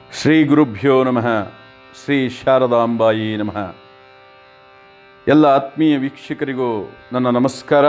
ಶ್ರೀ ಗುರುಭ್ಯೋ ನಮಃ ಶ್ರೀ ಶಾರದಾಂಬಾಯಿ ನಮಃ ಎಲ್ಲ ಆತ್ಮೀಯ ವೀಕ್ಷಕರಿಗೂ ನನ್ನ ನಮಸ್ಕಾರ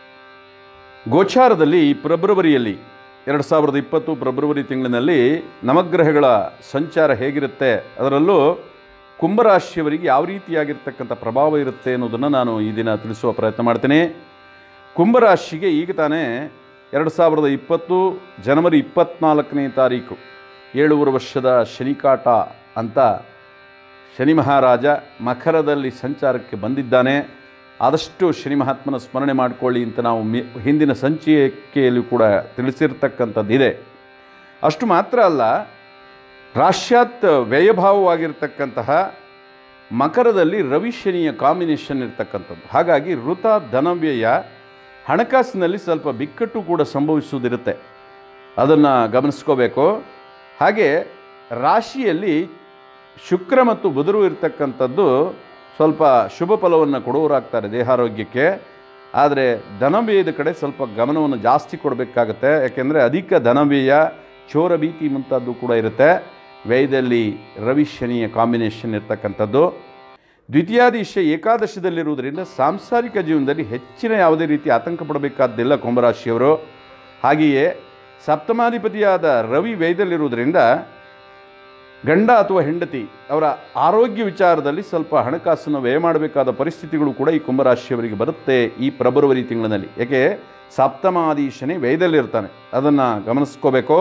ಗೋಚಾರದಲ್ಲಿ ಫೆಬ್ರವರಿಯಲ್ಲಿ ಎರಡು ಸಾವಿರದ ಇಪ್ಪತ್ತು ಫೆಬ್ರವರಿ ತಿಂಗಳಿನಲ್ಲಿ ನವಗ್ರಹಗಳ ಸಂಚಾರ ಹೇಗಿರುತ್ತೆ ಅದರಲ್ಲೂ ಕುಂಭರಾಶಿಯವರಿಗೆ ಯಾವ ರೀತಿಯಾಗಿರ್ತಕ್ಕಂಥ ಪ್ರಭಾವ ಇರುತ್ತೆ ಅನ್ನೋದನ್ನು ನಾನು ಈ ದಿನ ತಿಳಿಸುವ ಪ್ರಯತ್ನ ಮಾಡ್ತೀನಿ ಕುಂಭರಾಶಿಗೆ ಈಗ ತಾನೇ ಎರಡು ಸಾವಿರದ ಇಪ್ಪತ್ತು ಜನವರಿ ಇಪ್ಪತ್ತ್ನಾಲ್ಕನೇ ತಾರೀಕು ಏಳೂವರೆ ವರ್ಷದ ಶನಿಕಾಟ ಅಂತ ಶನಿ ಮಹಾರಾಜ ಮಕರದಲ್ಲಿ ಸಂಚಾರಕ್ಕೆ ಬಂದಿದ್ದಾನೆ ಆದಷ್ಟು ಶನಿ ಮಹಾತ್ಮನ ಸ್ಮರಣೆ ಮಾಡಿಕೊಳ್ಳಿ ಅಂತ ನಾವು ಮಿ ಹಿಂದಿನ ಸಂಚಿಕೆಯಲ್ಲಿ ಕೂಡ ತಿಳಿಸಿರ್ತಕ್ಕಂಥದ್ದಿದೆ ಅಷ್ಟು ಮಾತ್ರ ಅಲ್ಲ ರಾಶ್ಯಾತ್ ವ್ಯಯಭಾವವಾಗಿರ್ತಕ್ಕಂತಹ ಮಕರದಲ್ಲಿ ರವಿ ಶನಿಯ ಕಾಂಬಿನೇಷನ್ ಇರ್ತಕ್ಕಂಥದ್ದು ಹಾಗಾಗಿ ಋತ ಧನವ್ಯಯ ಹಣಕಾಸಿನಲ್ಲಿ ಸ್ವಲ್ಪ ಬಿಕ್ಕಟ್ಟು ಕೂಡ ಸಂಭವಿಸುವುದಿರುತ್ತೆ ಅದನ್ನು ಗಮನಿಸ್ಕೋಬೇಕು ಹಾಗೆ ರಾಶಿಯಲ್ಲಿ ಶುಕ್ರ ಮತ್ತು ಬುಧರು ಇರ್ತಕ್ಕಂಥದ್ದು ಸ್ವಲ್ಪ ಶುಭ ಫಲವನ್ನು ಕೊಡುವರಾಗ್ತಾರೆ ದೇಹಾರೋಗ್ಯಕ್ಕೆ ಆದರೆ ಧನವ್ಯಯದ ಕಡೆ ಸ್ವಲ್ಪ ಗಮನವನ್ನು ಜಾಸ್ತಿ ಕೊಡಬೇಕಾಗತ್ತೆ ಯಾಕೆಂದರೆ ಅಧಿಕ ಧನವ್ಯಯ ಚೋರ ಭೀತಿ ಮುಂತಾದ್ದು ಕೂಡ ಇರುತ್ತೆ ವ್ಯಯದಲ್ಲಿ ರವಿ ಶನಿಯ ಕಾಂಬಿನೇಷನ್ ಇರ್ತಕ್ಕಂಥದ್ದು ದ್ವಿತೀಯಾದೀಶ ಏಕಾದಶದಲ್ಲಿರುವುದರಿಂದ ಸಾಂಸಾರಿಕ ಜೀವನದಲ್ಲಿ ಹೆಚ್ಚಿನ ಯಾವುದೇ ರೀತಿ ಆತಂಕ ಪಡಬೇಕಾದ್ದಿಲ್ಲ ಕುಂಭರಾಶಿಯವರು ಹಾಗೆಯೇ ಸಪ್ತಮಾಧಿಪತಿಯಾದ ರವಿ ವ್ಯಯದಲ್ಲಿರುವುದರಿಂದ ಗಂಡ ಅಥವಾ ಹೆಂಡತಿ ಅವರ ಆರೋಗ್ಯ ವಿಚಾರದಲ್ಲಿ ಸ್ವಲ್ಪ ಹಣಕಾಸನ್ನು ವ್ಯಯ ಮಾಡಬೇಕಾದ ಪರಿಸ್ಥಿತಿಗಳು ಕೂಡ ಈ ಕುಂಭರಾಶಿಯವರಿಗೆ ಬರುತ್ತೆ ಈ ಫೆಬ್ರವರಿ ತಿಂಗಳಿನಲ್ಲಿ ಯಾಕೆ ಸಪ್ತಮಾಧೀಶನೇ ವ್ಯಯದಲ್ಲಿರ್ತಾನೆ ಅದನ್ನು ಗಮನಿಸ್ಕೋಬೇಕು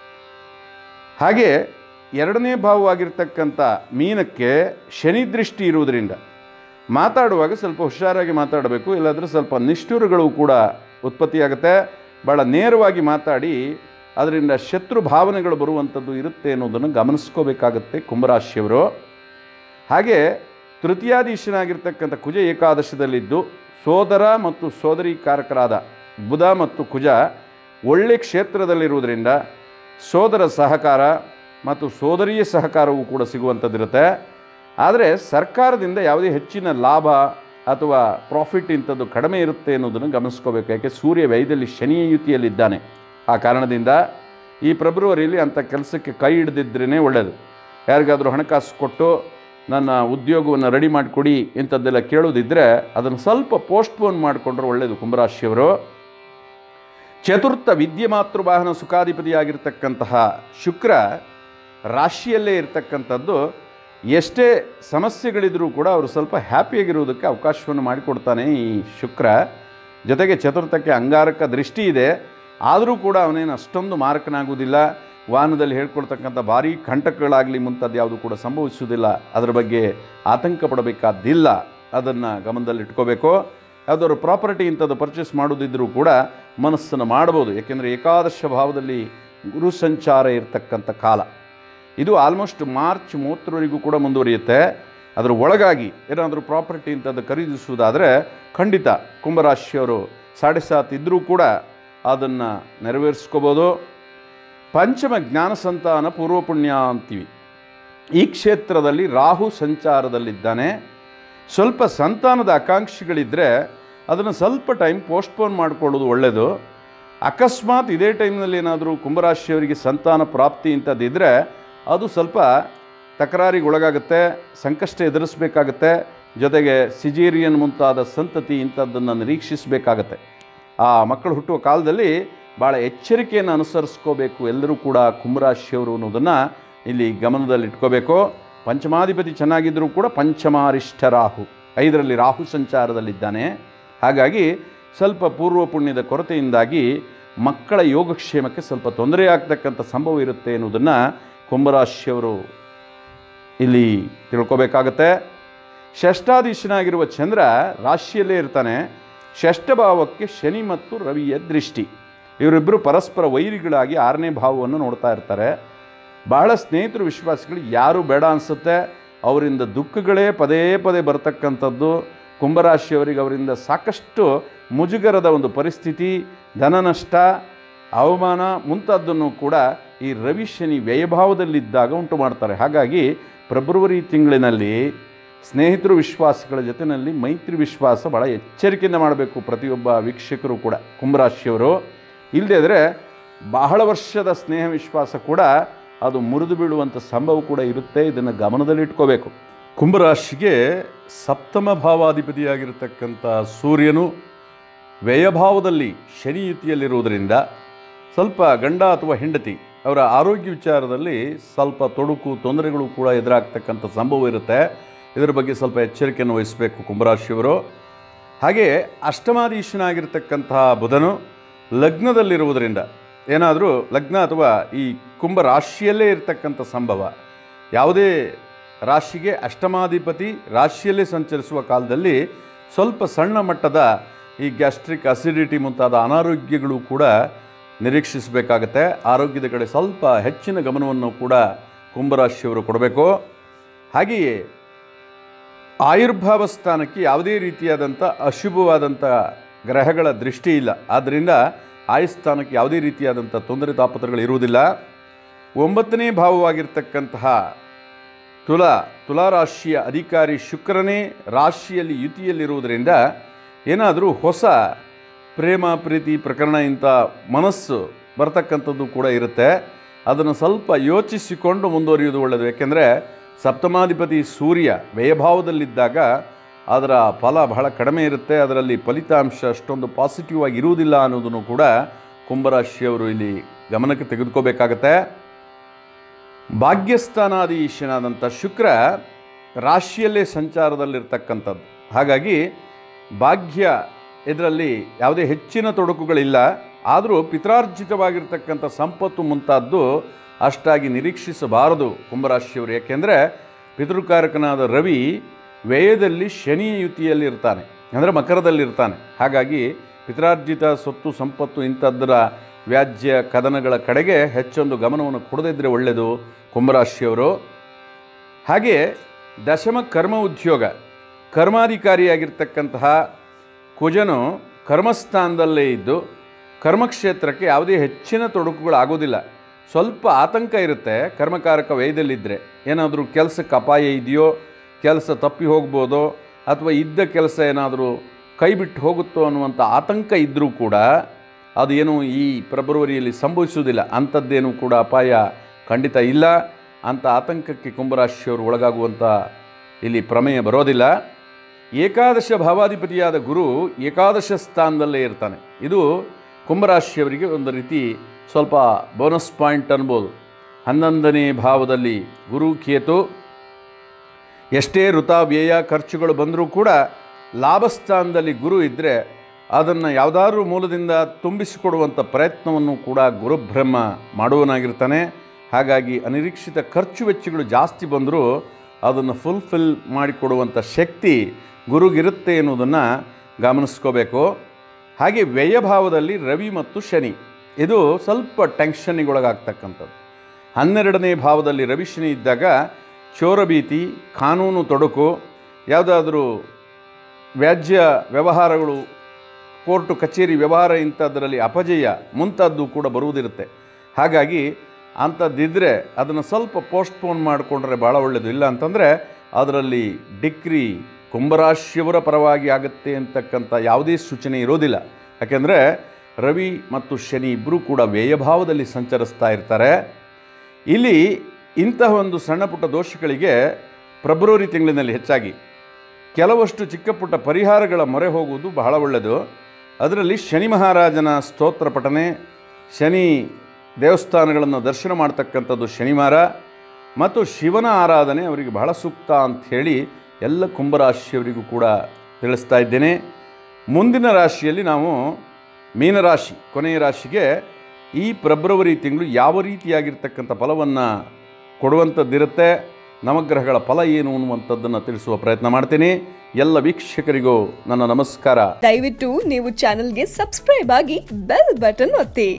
ಹಾಗೆ ಎರಡನೇ ಭಾವವಾಗಿರ್ತಕ್ಕಂಥ ಮೀನಕ್ಕೆ ಶನಿ ದೃಷ್ಟಿ ಇರುವುದರಿಂದ ಮಾತಾಡುವಾಗ ಸ್ವಲ್ಪ ಹುಷಾರಾಗಿ ಮಾತಾಡಬೇಕು ಇಲ್ಲಾಂದರೆ ಸ್ವಲ್ಪ ನಿಷ್ಠುರಗಳು ಕೂಡ ಉತ್ಪತ್ತಿಯಾಗುತ್ತೆ ಭಾಳ ನೇರವಾಗಿ ಮಾತಾಡಿ ಅದರಿಂದ ಶತ್ರು ಭಾವನೆಗಳು ಬರುವಂಥದ್ದು ಇರುತ್ತೆ ಅನ್ನೋದನ್ನು ಗಮನಿಸ್ಕೋಬೇಕಾಗತ್ತೆ ಕುಂಭರಾಶಿಯವರು ಹಾಗೆ ತೃತೀಯಾಧೀಶನಾಗಿರ್ತಕ್ಕಂಥ ಕುಜ ಏಕಾದಶದಲ್ಲಿದ್ದು ಸೋದರ ಮತ್ತು ಸೋದರಿ ಕಾರಕರಾದ ಬುಧ ಮತ್ತು ಕುಜ ಒಳ್ಳೆ ಕ್ಷೇತ್ರದಲ್ಲಿರುವುದರಿಂದ ಸೋದರ ಸಹಕಾರ ಮತ್ತು ಸೋದರಿಯ ಸಹಕಾರವೂ ಕೂಡ ಸಿಗುವಂಥದ್ದಿರುತ್ತೆ ಆದರೆ ಸರ್ಕಾರದಿಂದ ಯಾವುದೇ ಹೆಚ್ಚಿನ ಲಾಭ ಅಥವಾ ಪ್ರಾಫಿಟ್ ಇಂಥದ್ದು ಕಡಿಮೆ ಇರುತ್ತೆ ಅನ್ನೋದನ್ನು ಗಮನಿಸ್ಕೋಬೇಕು ಯಾಕೆ ಸೂರ್ಯ ವ್ಯಯದಲ್ಲಿ ಶನಿಯ ಯುತಿಯಲ್ಲಿದ್ದಾನೆ ಆ ಕಾರಣದಿಂದ ಈ ಫೆಬ್ರವರಿಯಲ್ಲಿ ಅಂಥ ಕೆಲಸಕ್ಕೆ ಕೈ ಹಿಡಿದಿದ್ರೇ ಒಳ್ಳೆಯದು ಯಾರಿಗಾದರೂ ಹಣಕಾಸು ಕೊಟ್ಟು ನನ್ನ ಉದ್ಯೋಗವನ್ನು ರೆಡಿ ಮಾಡಿಕೊಡಿ ಇಂಥದ್ದೆಲ್ಲ ಕೇಳೋದಿದ್ದರೆ ಅದನ್ನು ಸ್ವಲ್ಪ ಪೋಸ್ಟ್ಪೋನ್ ಮಾಡಿಕೊಂಡ್ರೆ ಒಳ್ಳೆಯದು ಕುಂಭರಾಶಿಯವರು ಚತುರ್ಥ ವಿದ್ಯೆ ಮಾತೃವಾಹನ ಸುಖಾಧಿಪತಿಯಾಗಿರ್ತಕ್ಕಂತಹ ಶುಕ್ರ ರಾಶಿಯಲ್ಲೇ ಇರ್ತಕ್ಕಂಥದ್ದು ಎಷ್ಟೇ ಸಮಸ್ಯೆಗಳಿದ್ರೂ ಕೂಡ ಅವರು ಸ್ವಲ್ಪ ಹ್ಯಾಪಿಯಾಗಿರುವುದಕ್ಕೆ ಅವಕಾಶವನ್ನು ಮಾಡಿಕೊಡ್ತಾನೆ ಈ ಶುಕ್ರ ಜೊತೆಗೆ ಚತುರ್ಥಕ್ಕೆ ಅಂಗಾರಕ ದೃಷ್ಟಿ ಇದೆ ಆದರೂ ಕೂಡ ಅವನೇನು ಅಷ್ಟೊಂದು ಮಾರಕನಾಗುವುದಿಲ್ಲ ವಾಹನದಲ್ಲಿ ಹೇಳ್ಕೊಡ್ತಕ್ಕಂಥ ಭಾರೀ ಕಂಟಕಗಳಾಗಲಿ ಮುಂತಾದ ಯಾವುದು ಕೂಡ ಸಂಭವಿಸುವುದಿಲ್ಲ ಅದರ ಬಗ್ಗೆ ಆತಂಕ ಪಡಬೇಕಾದ್ದಿಲ್ಲ ಅದನ್ನು ಗಮನದಲ್ಲಿಟ್ಕೋಬೇಕು ಯಾವುದಾದ್ರು ಪ್ರಾಪರ್ಟಿ ಇಂಥದ್ದು ಪರ್ಚೇಸ್ ಮಾಡೋದಿದ್ದರೂ ಕೂಡ ಮನಸ್ಸನ್ನು ಮಾಡ್ಬೋದು ಏಕೆಂದರೆ ಏಕಾದಶ ಭಾವದಲ್ಲಿ ಗುರು ಸಂಚಾರ ಇರತಕ್ಕಂಥ ಕಾಲ ಇದು ಆಲ್ಮೋಸ್ಟ್ ಮಾರ್ಚ್ ಮೂವತ್ತರವರೆಗೂ ಕೂಡ ಮುಂದುವರಿಯುತ್ತೆ ಅದರ ಒಳಗಾಗಿ ಏನಾದರೂ ಪ್ರಾಪರ್ಟಿ ಇಂಥದ್ದು ಖರೀದಿಸುವುದಾದರೆ ಖಂಡಿತ ಕುಂಭರಾಶಿಯವರು ಸಾಡೆ ಸಾತ್ ಇದ್ದರೂ ಕೂಡ ಅದನ್ನು ನೆರವೇರಿಸ್ಕೋಬೋದು ಪಂಚಮ ಜ್ಞಾನ ಸಂತಾನ ಪೂರ್ವ ಪುಣ್ಯ ಅಂತೀವಿ ಈ ಕ್ಷೇತ್ರದಲ್ಲಿ ರಾಹು ಸಂಚಾರದಲ್ಲಿದ್ದಾನೆ ಸ್ವಲ್ಪ ಸಂತಾನದ ಆಕಾಂಕ್ಷಿಗಳಿದ್ದರೆ ಅದನ್ನು ಸ್ವಲ್ಪ ಟೈಮ್ ಪೋಸ್ಟ್ಪೋನ್ ಮಾಡಿಕೊಳ್ಳೋದು ಒಳ್ಳೆಯದು ಅಕಸ್ಮಾತ್ ಇದೇ ಟೈಮ್ನಲ್ಲಿ ಏನಾದರೂ ಕುಂಭರಾಶಿಯವರಿಗೆ ಸಂತಾನ ಪ್ರಾಪ್ತಿ ಇಂಥದ್ದಿದ್ದರೆ ಅದು ಸ್ವಲ್ಪ ತಕರಾರಿಗೆ ಒಳಗಾಗುತ್ತೆ ಸಂಕಷ್ಟ ಎದುರಿಸಬೇಕಾಗತ್ತೆ ಜೊತೆಗೆ ಸಿಜೇರಿಯನ್ ಮುಂತಾದ ಸಂತತಿ ಇಂಥದ್ದನ್ನು ನಿರೀಕ್ಷಿಸಬೇಕಾಗತ್ತೆ ಆ ಮಕ್ಕಳು ಹುಟ್ಟುವ ಕಾಲದಲ್ಲಿ ಭಾಳ ಎಚ್ಚರಿಕೆಯನ್ನು ಅನುಸರಿಸ್ಕೋಬೇಕು ಎಲ್ಲರೂ ಕೂಡ ಕುಂಭರಾಶಿಯವರು ಅನ್ನೋದನ್ನು ಇಲ್ಲಿ ಗಮನದಲ್ಲಿಟ್ಕೋಬೇಕು ಪಂಚಮಾಧಿಪತಿ ಚೆನ್ನಾಗಿದ್ದರೂ ಕೂಡ ಪಂಚಮಾರಿಷ್ಠ ರಾಹು ಐದರಲ್ಲಿ ರಾಹು ಸಂಚಾರದಲ್ಲಿದ್ದಾನೆ ಹಾಗಾಗಿ ಸ್ವಲ್ಪ ಪೂರ್ವ ಪುಣ್ಯದ ಕೊರತೆಯಿಂದಾಗಿ ಮಕ್ಕಳ ಯೋಗಕ್ಷೇಮಕ್ಕೆ ಸ್ವಲ್ಪ ತೊಂದರೆ ಆಗ್ತಕ್ಕಂಥ ಸಂಭವ ಇರುತ್ತೆ ಎನ್ನುವುದನ್ನು ಕುಂಭರಾಶಿಯವರು ಇಲ್ಲಿ ತಿಳ್ಕೊಬೇಕಾಗತ್ತೆ ಷಷ್ಠಾಧೀಶನಾಗಿರುವ ಚಂದ್ರ ರಾಶಿಯಲ್ಲೇ ಇರ್ತಾನೆ ಷಷ್ಠಭಾವಕ್ಕೆ ಶನಿ ಮತ್ತು ರವಿಯ ದೃಷ್ಟಿ ಇವರಿಬ್ಬರು ಪರಸ್ಪರ ವೈರಿಗಳಾಗಿ ಆರನೇ ಭಾವವನ್ನು ನೋಡ್ತಾ ಇರ್ತಾರೆ ಬಹಳ ಸ್ನೇಹಿತರು ವಿಶ್ವಾಸಿಗಳು ಯಾರು ಬೇಡ ಅನಿಸುತ್ತೆ ಅವರಿಂದ ದುಃಖಗಳೇ ಪದೇ ಪದೇ ಬರ್ತಕ್ಕಂಥದ್ದು ಕುಂಭರಾಶಿಯವರಿಗೆ ಅವರಿಂದ ಸಾಕಷ್ಟು ಮುಜುಗರದ ಒಂದು ಪರಿಸ್ಥಿತಿ ಧನನಷ್ಟ ಅವಮಾನ ಮುಂತಾದ್ದನ್ನು ಕೂಡ ಈ ರವಿ ಶನಿ ವ್ಯಯಭಾವದಲ್ಲಿದ್ದಾಗ ಉಂಟು ಮಾಡ್ತಾರೆ ಹಾಗಾಗಿ ಫೆಬ್ರವರಿ ತಿಂಗಳಿನಲ್ಲಿ ಸ್ನೇಹಿತರು ವಿಶ್ವಾಸಗಳ ಜೊತೆಯಲ್ಲಿ ಮೈತ್ರಿ ವಿಶ್ವಾಸ ಭಾಳ ಎಚ್ಚರಿಕೆಯಿಂದ ಮಾಡಬೇಕು ಪ್ರತಿಯೊಬ್ಬ ವೀಕ್ಷಕರು ಕೂಡ ಕುಂಭರಾಶಿಯವರು ಇಲ್ಲದೇ ಇದ್ದರೆ ಬಹಳ ವರ್ಷದ ಸ್ನೇಹ ವಿಶ್ವಾಸ ಕೂಡ ಅದು ಮುರಿದು ಬೀಳುವಂಥ ಸಂಭವ ಕೂಡ ಇರುತ್ತೆ ಇದನ್ನು ಗಮನದಲ್ಲಿಟ್ಕೋಬೇಕು ಕುಂಭರಾಶಿಗೆ ಸಪ್ತಮ ಭಾವಾಧಿಪತಿಯಾಗಿರ್ತಕ್ಕಂಥ ಸೂರ್ಯನು ವ್ಯಯಭಾವದಲ್ಲಿ ಶನಿಯುತಿಯಲ್ಲಿರುವುದರಿಂದ ಸ್ವಲ್ಪ ಗಂಡ ಅಥವಾ ಹೆಂಡತಿ ಅವರ ಆರೋಗ್ಯ ವಿಚಾರದಲ್ಲಿ ಸ್ವಲ್ಪ ತೊಡಕು ತೊಂದರೆಗಳು ಕೂಡ ಎದುರಾಗ್ತಕ್ಕಂಥ ಸಂಭವ ಇರುತ್ತೆ ಇದರ ಬಗ್ಗೆ ಸ್ವಲ್ಪ ಎಚ್ಚರಿಕೆಯನ್ನು ವಹಿಸಬೇಕು ಕುಂಭರಾಶಿಯವರು ಹಾಗೆ ಅಷ್ಟಮಾಧೀಶನಾಗಿರ್ತಕ್ಕಂತಹ ಬುಧನು ಲಗ್ನದಲ್ಲಿರುವುದರಿಂದ ಏನಾದರೂ ಲಗ್ನ ಅಥವಾ ಈ ಕುಂಭ ರಾಶಿಯಲ್ಲೇ ಇರತಕ್ಕಂಥ ಸಂಭವ ಯಾವುದೇ ರಾಶಿಗೆ ಅಷ್ಟಮಾಧಿಪತಿ ರಾಶಿಯಲ್ಲೇ ಸಂಚರಿಸುವ ಕಾಲದಲ್ಲಿ ಸ್ವಲ್ಪ ಸಣ್ಣ ಮಟ್ಟದ ಈ ಗ್ಯಾಸ್ಟ್ರಿಕ್ ಅಸಿಡಿಟಿ ಮುಂತಾದ ಅನಾರೋಗ್ಯಗಳು ಕೂಡ ನಿರೀಕ್ಷಿಸಬೇಕಾಗತ್ತೆ ಆರೋಗ್ಯದ ಕಡೆ ಸ್ವಲ್ಪ ಹೆಚ್ಚಿನ ಗಮನವನ್ನು ಕೂಡ ಕುಂಭರಾಶಿಯವರು ಕೊಡಬೇಕು ಹಾಗೆಯೇ ಆಯುರ್ಭಾವ ಸ್ಥಾನಕ್ಕೆ ಯಾವುದೇ ರೀತಿಯಾದಂಥ ಅಶುಭವಾದಂಥ ಗ್ರಹಗಳ ದೃಷ್ಟಿ ಇಲ್ಲ ಆದ್ದರಿಂದ ಆಯುಸ್ಥಾನಕ್ಕೆ ಯಾವುದೇ ರೀತಿಯಾದಂಥ ತೊಂದರೆ ತಾಪತ್ರಗಳು ಇರುವುದಿಲ್ಲ ಒಂಬತ್ತನೇ ಭಾವವಾಗಿರ್ತಕ್ಕಂತಹ ತುಲಾ ತುಲಾರಾಶಿಯ ಅಧಿಕಾರಿ ಶುಕ್ರನೇ ರಾಶಿಯಲ್ಲಿ ಯುತಿಯಲ್ಲಿರುವುದರಿಂದ ಏನಾದರೂ ಹೊಸ ಪ್ರೇಮ ಪ್ರೀತಿ ಪ್ರಕರಣ ಇಂಥ ಮನಸ್ಸು ಬರ್ತಕ್ಕಂಥದ್ದು ಕೂಡ ಇರುತ್ತೆ ಅದನ್ನು ಸ್ವಲ್ಪ ಯೋಚಿಸಿಕೊಂಡು ಮುಂದುವರಿಯುವುದು ಒಳ್ಳೆಯದು ಯಾಕೆಂದರೆ ಸಪ್ತಮಾಧಿಪತಿ ಸೂರ್ಯ ವ್ಯಯಭಾವದಲ್ಲಿದ್ದಾಗ ಅದರ ಫಲ ಬಹಳ ಕಡಿಮೆ ಇರುತ್ತೆ ಅದರಲ್ಲಿ ಫಲಿತಾಂಶ ಅಷ್ಟೊಂದು ಪಾಸಿಟಿವ್ ಆಗಿ ಇರುವುದಿಲ್ಲ ಅನ್ನೋದನ್ನು ಕೂಡ ಕುಂಭರಾಶಿಯವರು ಇಲ್ಲಿ ಗಮನಕ್ಕೆ ತೆಗೆದುಕೋಬೇಕಾಗತ್ತೆ ಭಾಗ್ಯಸ್ಥಾನಾಧೀಶನಾದಂಥ ಶುಕ್ರ ರಾಶಿಯಲ್ಲೇ ಸಂಚಾರದಲ್ಲಿರ್ತಕ್ಕಂಥದ್ದು ಹಾಗಾಗಿ ಭಾಗ್ಯ ಇದರಲ್ಲಿ ಯಾವುದೇ ಹೆಚ್ಚಿನ ತೊಡಕುಗಳಿಲ್ಲ ಆದರೂ ಪಿತ್ರಾರ್ಜಿತವಾಗಿರ್ತಕ್ಕಂಥ ಸಂಪತ್ತು ಮುಂತಾದ್ದು ಅಷ್ಟಾಗಿ ನಿರೀಕ್ಷಿಸಬಾರದು ಕುಂಭರಾಶಿಯವರು ಯಾಕೆಂದರೆ ಪಿತೃಕಾರಕನಾದ ರವಿ ವ್ಯಯದಲ್ಲಿ ಶನಿ ಯುತಿಯಲ್ಲಿ ಇರ್ತಾನೆ ಅಂದರೆ ಮಕರದಲ್ಲಿರ್ತಾನೆ ಹಾಗಾಗಿ ಪಿತ್ರಾರ್ಜಿತ ಸೊತ್ತು ಸಂಪತ್ತು ಇಂಥದ್ದರ ವ್ಯಾಜ್ಯ ಕದನಗಳ ಕಡೆಗೆ ಹೆಚ್ಚೊಂದು ಗಮನವನ್ನು ಕೊಡದಿದ್ದರೆ ಒಳ್ಳೆಯದು ಕುಂಭರಾಶಿಯವರು ಹಾಗೆ ದಶಮ ಕರ್ಮ ಉದ್ಯೋಗ ಕರ್ಮಾಧಿಕಾರಿಯಾಗಿರ್ತಕ್ಕಂತಹ ಕುಜನು ಕರ್ಮಸ್ಥಾನದಲ್ಲೇ ಇದ್ದು ಕರ್ಮಕ್ಷೇತ್ರಕ್ಕೆ ಯಾವುದೇ ಹೆಚ್ಚಿನ ತೊಡಕುಗಳಾಗೋದಿಲ್ಲ ಸ್ವಲ್ಪ ಆತಂಕ ಇರುತ್ತೆ ಕರ್ಮಕಾರಕ ವಯದಲ್ಲಿದ್ದರೆ ಏನಾದರೂ ಕೆಲಸಕ್ಕೆ ಅಪಾಯ ಇದೆಯೋ ಕೆಲಸ ತಪ್ಪಿ ಹೋಗ್ಬೋದೋ ಅಥವಾ ಇದ್ದ ಕೆಲಸ ಏನಾದರೂ ಕೈ ಬಿಟ್ಟು ಹೋಗುತ್ತೋ ಅನ್ನುವಂಥ ಆತಂಕ ಇದ್ದರೂ ಕೂಡ ಅದು ಏನು ಈ ಫೆಬ್ರವರಿಯಲ್ಲಿ ಸಂಭವಿಸುವುದಿಲ್ಲ ಅಂಥದ್ದೇನೂ ಕೂಡ ಅಪಾಯ ಖಂಡಿತ ಇಲ್ಲ ಅಂಥ ಆತಂಕಕ್ಕೆ ಕುಂಭರಾಶಿಯವರು ಒಳಗಾಗುವಂಥ ಇಲ್ಲಿ ಪ್ರಮೇಯ ಬರೋದಿಲ್ಲ ಏಕಾದಶ ಭಾವಾಧಿಪತಿಯಾದ ಗುರು ಏಕಾದಶ ಸ್ಥಾನದಲ್ಲೇ ಇರ್ತಾನೆ ಇದು ಕುಂಭರಾಶಿಯವರಿಗೆ ಒಂದು ರೀತಿ ಸ್ವಲ್ಪ ಬೋನಸ್ ಪಾಯಿಂಟ್ ಅನ್ಬೋದು ಹನ್ನೊಂದನೇ ಭಾವದಲ್ಲಿ ಗುರು ಕೇತು ಎಷ್ಟೇ ವೃಥಾ ವ್ಯಯ ಖರ್ಚುಗಳು ಬಂದರೂ ಕೂಡ ಲಾಭಸ್ಥಾನದಲ್ಲಿ ಗುರು ಇದ್ದರೆ ಅದನ್ನು ಯಾವುದಾದ್ರೂ ಮೂಲದಿಂದ ತುಂಬಿಸಿಕೊಡುವಂಥ ಪ್ರಯತ್ನವನ್ನು ಕೂಡ ಗುರುಬ್ರಹ್ಮ ಮಾಡುವನಾಗಿರ್ತಾನೆ ಹಾಗಾಗಿ ಅನಿರೀಕ್ಷಿತ ಖರ್ಚು ವೆಚ್ಚಗಳು ಜಾಸ್ತಿ ಬಂದರೂ ಅದನ್ನು ಫುಲ್ಫಿಲ್ ಮಾಡಿಕೊಡುವಂಥ ಶಕ್ತಿ ಗುರುಗಿರುತ್ತೆ ಎನ್ನುವುದನ್ನು ಗಮನಿಸ್ಕೋಬೇಕು ಹಾಗೆ ವ್ಯಯಭಾವದಲ್ಲಿ ರವಿ ಮತ್ತು ಶನಿ ಇದು ಸ್ವಲ್ಪ ಟೆನ್ಷನ್ನಿಗೊಳಗಾಗ್ತಕ್ಕಂಥದ್ದು ಹನ್ನೆರಡನೇ ಭಾವದಲ್ಲಿ ರವಿ ಶನಿ ಇದ್ದಾಗ ಚೋರಭೀತಿ ಕಾನೂನು ತೊಡಕು ಯಾವುದಾದ್ರೂ ವ್ಯಾಜ್ಯ ವ್ಯವಹಾರಗಳು ಕೋರ್ಟು ಕಚೇರಿ ವ್ಯವಹಾರ ಇಂಥದ್ರಲ್ಲಿ ಅಪಜಯ ಮುಂತಾದ್ದು ಕೂಡ ಬರುವುದಿರುತ್ತೆ ಹಾಗಾಗಿ ಅಂಥದ್ದಿದ್ದರೆ ಅದನ್ನು ಸ್ವಲ್ಪ ಪೋಸ್ಟ್ಪೋನ್ ಮಾಡಿಕೊಂಡ್ರೆ ಭಾಳ ಒಳ್ಳೆಯದು ಇಲ್ಲ ಅಂತಂದರೆ ಅದರಲ್ಲಿ ಡಿಕ್ರಿ ಕುಂಭರಾಶಿಯವರ ಪರವಾಗಿ ಆಗುತ್ತೆ ಅಂತಕ್ಕಂಥ ಯಾವುದೇ ಸೂಚನೆ ಇರೋದಿಲ್ಲ ಯಾಕೆಂದರೆ ರವಿ ಮತ್ತು ಶನಿ ಇಬ್ಬರೂ ಕೂಡ ವ್ಯಯಭಾವದಲ್ಲಿ ಸಂಚರಿಸ್ತಾ ಇರ್ತಾರೆ ಇಲ್ಲಿ ಇಂತಹ ಒಂದು ಸಣ್ಣ ಪುಟ್ಟ ದೋಷಗಳಿಗೆ ಫೆಬ್ರವರಿ ತಿಂಗಳಿನಲ್ಲಿ ಹೆಚ್ಚಾಗಿ ಕೆಲವಷ್ಟು ಚಿಕ್ಕ ಪುಟ್ಟ ಪರಿಹಾರಗಳ ಮೊರೆ ಹೋಗುವುದು ಬಹಳ ಒಳ್ಳೆಯದು ಅದರಲ್ಲಿ ಶನಿ ಮಹಾರಾಜನ ಸ್ತೋತ್ರ ಪಠನೆ ಶನಿ ದೇವಸ್ಥಾನಗಳನ್ನು ದರ್ಶನ ಮಾಡ್ತಕ್ಕಂಥದ್ದು ಶನಿವಾರ ಮತ್ತು ಶಿವನ ಆರಾಧನೆ ಅವರಿಗೆ ಬಹಳ ಸೂಕ್ತ ಅಂಥೇಳಿ ಎಲ್ಲ ಕುಂಭರಾಶಿಯವರಿಗೂ ಕೂಡ ತಿಳಿಸ್ತಾ ಇದ್ದೇನೆ ಮುಂದಿನ ರಾಶಿಯಲ್ಲಿ ನಾವು ಮೀನರಾಶಿ ಕೊನೆಯ ರಾಶಿಗೆ ಈ ಫೆಬ್ರವರಿ ತಿಂಗಳು ಯಾವ ರೀತಿಯಾಗಿರ್ತಕ್ಕಂಥ ಫಲವನ್ನು ಕೊಡುವಂಥದ್ದಿರುತ್ತೆ ನವಗ್ರಹಗಳ ಫಲ ಏನು ಅನ್ನುವಂಥದ್ದನ್ನು ತಿಳಿಸುವ ಪ್ರಯತ್ನ ಮಾಡ್ತೀನಿ ಎಲ್ಲ ವೀಕ್ಷಕರಿಗೂ ನನ್ನ ನಮಸ್ಕಾರ ದಯವಿಟ್ಟು ನೀವು ಚಾನೆಲ್ಗೆ ಸಬ್ಸ್ಕ್ರೈಬ್ ಆಗಿ ಬೆಲ್ ಬಟನ್ ಒತ್ತಿ